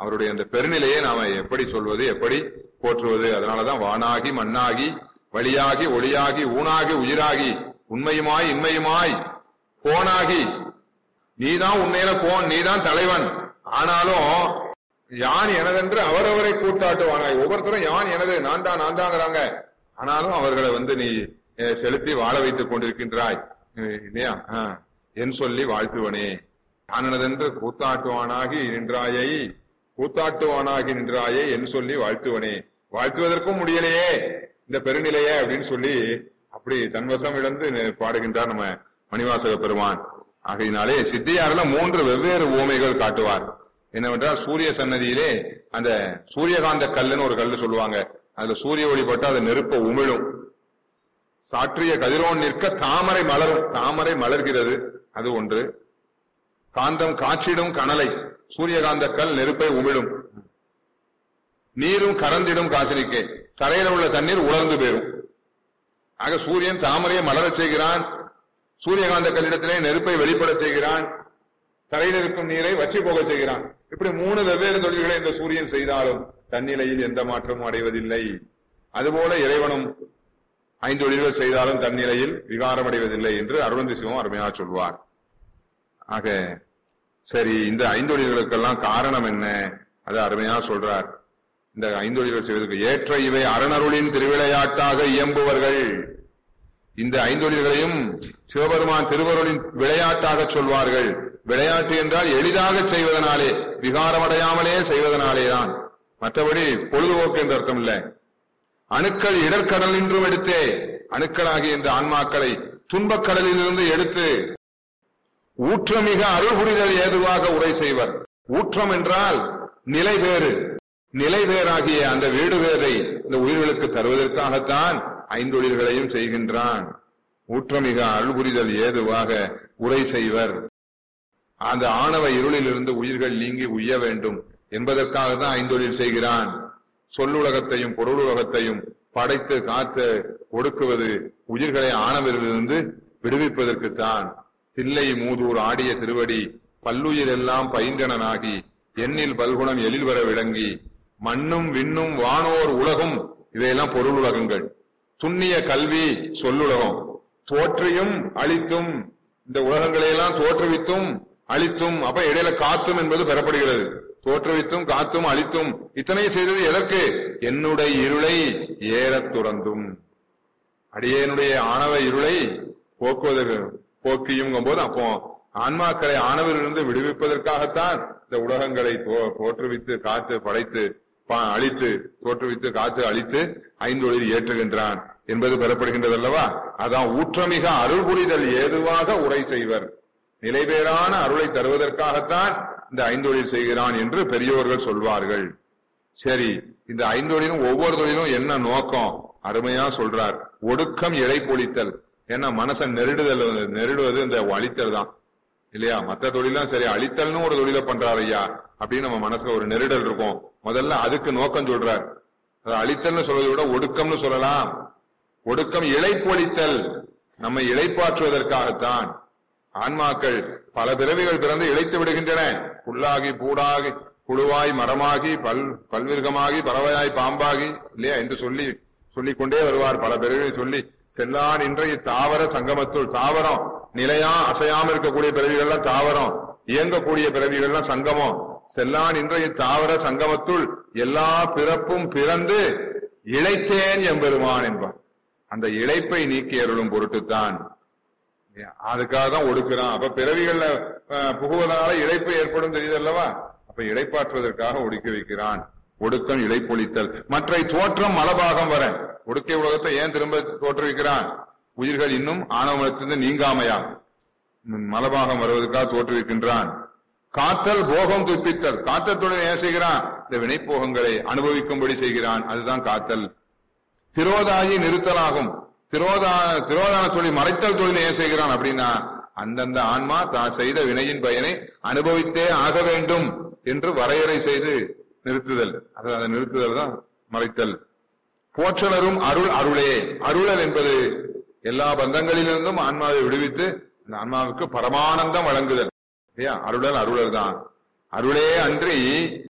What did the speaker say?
அவருடைய அந்த பெருநிலையை நாம எப்படி சொல்வது எப்படி போற்றுவது அதனாலதான் வானாகி மண்ணாகி வழியாகி ஒளியாகி ஊனாகி உயிராகி உண்மையுமாய் இன்மையுமாய் போனாகி நீதான் உண்மையில போன் நீதான் தலைவன் ஆனாலும் யான் எனதென்று அவரவரை கூட்டாட்டுவானாய் ஒவ்வொருத்தரும் யான் எனது நான் தான் நான் தாங்கிறாங்க ஆனாலும் அவர்களை வந்து நீ அஹ், செலுத்தி வாழ வைத்துக் கொண்டிருக்கின்றாய் அஹ், இல்லையா ஆஹ். என் சொல்லி வாழ்த்துவனே நான் எனதென்று கூத்தாட்டுவானாகி நின்றாயை கூத்தாட்டுவானாகி நின்றாயே என் சொல்லி வாழ்த்துவனே வாழ்த்துவதற்கும் முடியலையே இந்த பெருநிலையே அப்படின்னு சொல்லி அப்படி தன்வசம் இழந்து நெ- பாடுகின்றார் நம்ம மணிவாசக பெருமான் ஆகையினாலே சித்தியாரில் மூன்று வெவ்வேறு ஊமைகள் காட்டுவார் என்னவென்றால் சூரிய சன்னதியிலே அந்த சூரியகாந்த கல்லுன்னு ஒரு கல்லு சொல்லுவாங்க அதுல சூரிய ஒளிப்பட்டு அது நெருப்ப உமிழும் சாற்றிய கதிரோன் நிற்க தாமரை மலரும் தாமரை மலர்கிறது அது ஒன்று காந்தம் காற்றிடும் கனலை சூரியகாந்த கல் நெருப்பை உமிழும் நீரும் கரந்திடும் காசினிக்கே தரையில உள்ள தண்ணீர் உலர்ந்து போயிரும் ஆக சூரியன் தாமரையை மலரச் செய்கிறான் சூரியகாந்த கல்லிடத்திலே நெருப்பை வெளிப்படச் செய்கிறான் தரையில் இருக்கும் நீரை வற்றி போகச் செய்கிறான் இப்படி மூணு வெவ்வேறு தொழில்களை இந்த சூரியன் செய்தாலும் தன்னிலையில் எந்த மாற்றமும் அடைவதில்லை அதுபோல இறைவனும் ஐந்தொழில்கள் செய்தாலும் தன்னிலையில் விகாரம் அடைவதில்லை என்று அருணந்தி சிவம் அருமையாக சொல்வார் ஆக சரி இந்த ஐந்தொழில்களுக்கெல்லாம் காரணம் என்ன அது அருமையா சொல்றார் இந்த ஐந்தொழில்கள் செய்வதற்கு ஏற்ற இவை அரணருளின் திருவிளையாட்டாக இயம்புவர்கள் இந்த ஐந்தொழில்களையும் சிவபெருமான் திருவருளின் விளையாட்டாக சொல்வார்கள் விளையாட்டு என்றால் எளிதாக செய்வதனாலே விகாரமடையாமலே செய்வதனாலேதான் மற்றபடி பொழுதுபோக்கு என்று அர்த்தம் இல்லை அணுக்கள் இடர்கடல் என்றும் எடுத்தே அணுக்களாகிய இந்த ஆன்மாக்களை துன்பக் கடலிலிருந்து எடுத்து ஊற்றமிக அருள் புரிதல் ஏதுவாக உரை செய்வர் ஊற்றம் என்றால் நிலை வேறு நிலை வேறாகிய அந்த வீடு வேரை இந்த உயிர்களுக்கு தருவதற்காகத்தான் ஐந்தொழில்களையும் செய்கின்றான் ஊற்றமிக அருள் புரிதல் ஏதுவாக உரை செய்வர் அந்த ஆணவ இருளிலிருந்து உயிர்கள் நீங்கி உய்ய வேண்டும் என்பதற்காக தான் ஐந்தொழில் செய்கிறான் சொல்லுலகத்தையும் பொருளுலகத்தையும் படைத்து காத்து ஒடுக்குவது உயிர்களை ஆணவரிலிருந்து விடுவிப்பதற்குத்தான் தில்லை மூதூர் ஆடிய திருவடி பல்லுயிர் எல்லாம் பைங்கணனாகி எண்ணில் பல்குணம் எழில் வர விளங்கி மண்ணும் விண்ணும் வானோர் உலகும் இவையெல்லாம் பொருள் உலகங்கள் துண்ணிய கல்வி சொல்லுலகம் தோற்றியும் அழித்தும் இந்த உலகங்களை எல்லாம் தோற்றுவித்தும் அழித்தும் அப்ப இடையில காத்தும் என்பது பெறப்படுகிறது தோற்றுவித்தும் காத்தும் அழித்தும் இத்தனை செய்தது எதற்கு என்னுடைய இருளை ஏறத் துறந்தும் அடியேனுடைய ஆணவ இருளை போக்குவதற்கு போக்கியும் போது அப்போ ஆன்மாக்களை ஆணவரிலிருந்து விடுவிப்பதற்காகத்தான் இந்த உலகங்களை தோ- தோற்றுவித்து காத்து படைத்து பா- அழித்து தோற்றுவித்து காத்து அழித்து ஐந்தொழில் ஏற்றுகின்றான் என்பது பெறப்படுகின்றது அல்லவா அதான் ஊற்றமிக அருள் புரிதல் ஏதுவாக உரை செய்வர் நிலைபேறான அருளை தருவதற்காகத்தான் இந்த ஐந்தொழில் செய்கிறான் என்று பெரியோர்கள் சொல்வார்கள் சரி இந்த ஐந்தொழிலும் ஒவ்வொரு தொழிலும் என்ன நோக்கம் அருமையா சொல்றார் ஒடுக்கம் இழை பொழித்தல் ஏன்னா மனசை நெருடுதல் வந்து- நெருடுவது இந்த அழித்தல் தான் இல்லையா மத்த தொழிலாம் சரி அழித்தல்னு ஒரு தொழிலை பண்றாரு ஐயா அப்படின்னு நம்ம மனசுல ஒரு நெருடல் இருக்கும் முதல்ல அதுக்கு நோக்கம் சொல்றார் அது அழித்தல்னு சொல்வதை விட ஒடுக்கம்னு சொல்லலாம் ஒடுக்கம் இழைப்பொழித்தல் நம்மை இழைப்பாற்றுவதற்காகத்தான் ஆன்மாக்கள் பல பிறவிகள் பிறந்து இழைத்து விடுகின்றன புல்லாகி பூடாகி புழுவாய் மரமாகி பல் பல்விருகமாகி பறவையாய் பாம்பாகி இல்லையா என்று சொல்லி சொல்லிக் கொண்டே வருவார் பல பிறவிகளை சொல்லி செல்லான் இன்றைய தாவர சங்கமத்துள் தாவரம் நிலையா அசையாம இருக்கக்கூடிய பிறவிகள்லாம் தாவரம் இயங்கக்கூடிய பிறவிகள்லாம் சங்கமம் செல்லான் இன்றைய தாவர சங்கமத்துள் எல்லா பிறப்பும் பிறந்து இழைத்தேன் எம்பெருமான் என்பார் அந்த இழைப்பை நீக்கி அருளும் பொருட்டுத்தான் அதுக்காக தான் ஒடுக்குறான் அப்ப பிறவிகள்ல அஹ், புகுவதனால இழைப்பு ஏற்படும் தெரியுது அல்லவா அப்ப இழைப்பாற்றுவதற்காக ஒடுக்கி வைக்கிறான் ஒடுக்கம் இழைப்பொழித்தல் மற்ற தோற்றம் மலபாகம் வர ஒடுக்கிய உலகத்தை ஏன் திரும்ப தோற்றுவிக்கிறான் உயிர்கள் இன்னும் ஆணவத்திலிருந்து நீங்காமையா ம், மலபாகம் வருவதற்காக தோற்றுவிக்கின்றான் காத்தல் போகம் துப்பித்தல் காத்தல் தொழில் ஏன் செய்கிறான் இந்த வினைப்போகங்களை அனுபவிக்கும்படி செய்கிறான் அதுதான் காத்தல் திரோதாயி நிறுத்தலாகும் திரோதான திரோதான தொழில் மறைத்தல் தொழில் ஏன் செய்கிறான் அப்படின்னா அந்தந்த ஆன்மா தான் செய்த வினையின் பயனை அனுபவித்தே ஆக வேண்டும் என்று வரையறை செய்து நிறுத்துதல் அது அந்த நிறுத்துதல் தான் மறைத்தல் போற்றலரும் அருள் அருளே அருளல் என்பது எல்லா பந்தங்களிலிருந்தும் ஆன்மாவை விடுவித்து அந்த ஆன்மாவுக்கு பரமானந்தம் வழங்குதல் இல்லையா அருளல் அருளல் தான் அருளே அன்றி